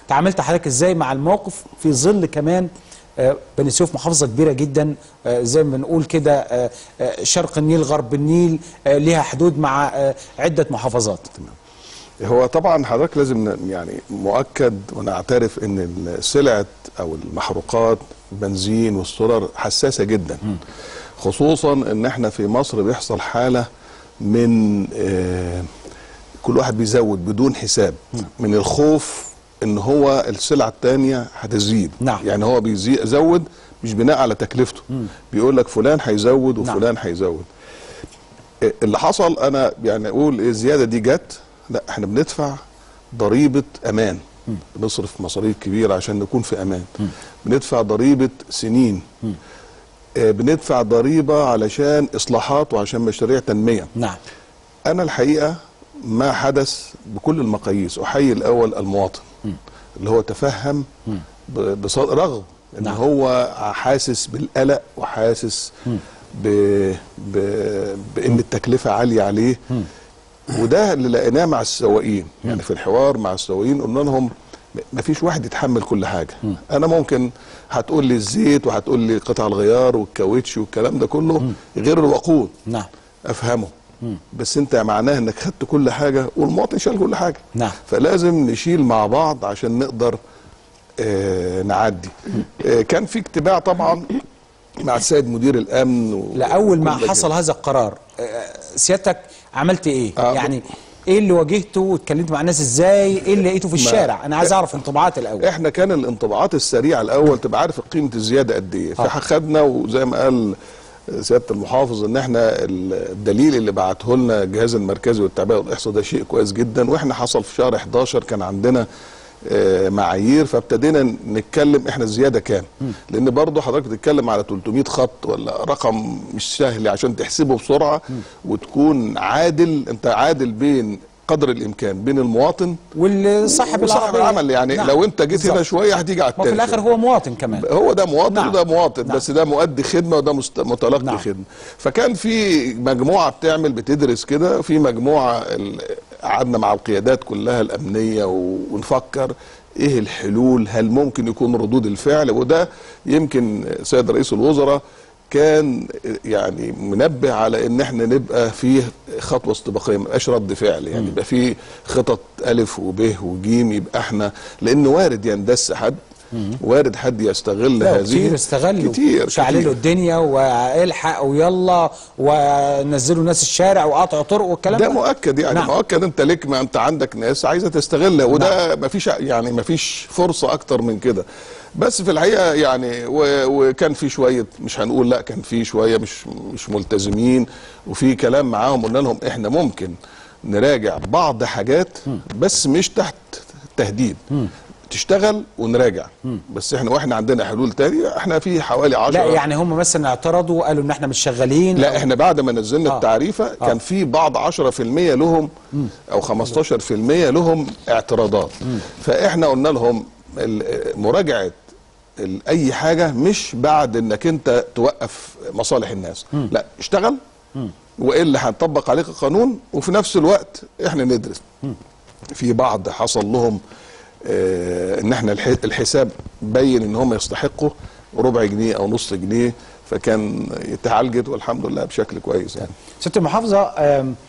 تعاملت حضرتك ازاي مع الموقف في ظل كمان آه، بني سويف محافظه كبيره جدا آه، زي ما بنقول كده آه، آه، شرق النيل غرب النيل آه، ليها حدود مع آه، عده محافظات هو طبعا حضرتك لازم ن- يعني مؤكد ونعترف ان سلعه او المحروقات البنزين والسولر حساسه جدا خصوصا ان احنا في مصر بيحصل حاله من آه، كل واحد بيزود بدون حساب من الخوف ان هو السلعه الثانيه هتزيد نعم. يعني هو بيزود مش بناء على تكلفته بيقول لك فلان هيزود نعم. وفلان هيزود اللي حصل انا يعني اقول إيه الزياده دي جت لا احنا بندفع ضريبه امان بنصرف مصاريف كبيره عشان نكون في امان بندفع ضريبه سنين آه، بندفع ضريبه علشان اصلاحات وعشان مشاريع تنميه نعم انا الحقيقه ما حدث بكل المقاييس احيي الاول المواطن اللي هو تفهم ب- بص- رغم ان نعم. هو حاسس بالقلق وحاسس ب... ب... بان التكلفه عاليه عليه وده اللي لقيناه مع السواقين يعني في الحوار مع السواقين قلنا لهم ما فيش واحد يتحمل كل حاجه انا ممكن هتقول لي الزيت وهتقول لي قطع الغيار والكاوتش والكلام ده كله غير الوقود نعم افهمه بس انت معناه انك خدت كل حاجه والمواطن شال كل حاجه نعم. فلازم نشيل مع بعض عشان نقدر آه نعدي آه كان في اجتماع طبعا مع السيد مدير الامن و- لاول ما وكل حصل كده. هذا القرار آه، سيادتك عملت ايه آه، يعني ايه اللي واجهته واتكلمت مع الناس ازاي ايه اللي لقيته في الشارع انا عايز اعرف انطباعات الاول احنا كان الانطباعات السريعه الاول تبقى عارف قيمه الزياده قد ايه فخدنا وزي ما قال سياده المحافظ ان احنا الدليل اللي بعته لنا الجهاز المركزي والتعبئه والاحصاء ده شيء كويس جدا واحنا حصل في شهر 11 كان عندنا آه، معايير فابتدينا نتكلم احنا الزياده كام لان برضه حضرتك بتتكلم على 300 خط ولا رقم مش سهل عشان تحسبه بسرعه وتكون عادل انت عادل بين قدر الامكان بين المواطن والصاحب وصاحب العربيه العمل يعني نعم، لو انت جيت هنا بالظبط. شويه هتيجي على ما في التاني الاخر شوية. هو مواطن كمان هو ده مواطن نعم. وده مواطن نعم. بس ده مؤدي خدمه وده مست- متلقي نعم. خدمه فكان في مجموعه بتعمل بتدرس كده في مجموعه ال- قعدنا مع القيادات كلها الامنيه و- ونفكر ايه الحلول هل ممكن يكون ردود الفعل وده يمكن سيد رئيس الوزراء كان يعني منبه على ان احنا نبقى فيه خطوه استباقيه ما يبقاش رد فعل يعني يبقى فيه خطط الف وب وجيم يبقى احنا لان وارد يندس حد وارد حد يستغل لا هذه كتير استغلوا كتير شعللوا كتير. الدنيا والحق ويلا ونزلوا ناس الشارع وقطعوا طرق والكلام ده مؤكد يعني نعم. نعم. مؤكد انت ليك ما انت عندك ناس عايزه تستغلها وده ما فيش يعني ما فيش فرصه اكتر من كده بس في الحقيقه يعني و- وكان في شويه مش هنقول لا كان في شويه مش مش ملتزمين وفي كلام معاهم قلنا لهم احنا ممكن نراجع بعض حاجات بس مش تحت تهديد تشتغل ونراجع بس احنا واحنا عندنا حلول تانية احنا في حوالي 10 لا يعني هم مثلا اعترضوا وقالوا ان احنا مش شغالين لا احنا بعد ما نزلنا آه. التعريفه كان في بعض 10% لهم او 15% لهم اعتراضات فاحنا قلنا لهم ال- مراجعه ال- اي حاجه مش بعد انك انت توقف مصالح الناس لا اشتغل والا هنطبق عليك القانون وفي نفس الوقت احنا ندرس في بعض حصل لهم آه، ان احنا الح- الحساب بين ان هم يستحقوا ربع جنيه او نص جنيه فكان اتعالجت والحمد لله بشكل كويس يعني ست المحافظة آم،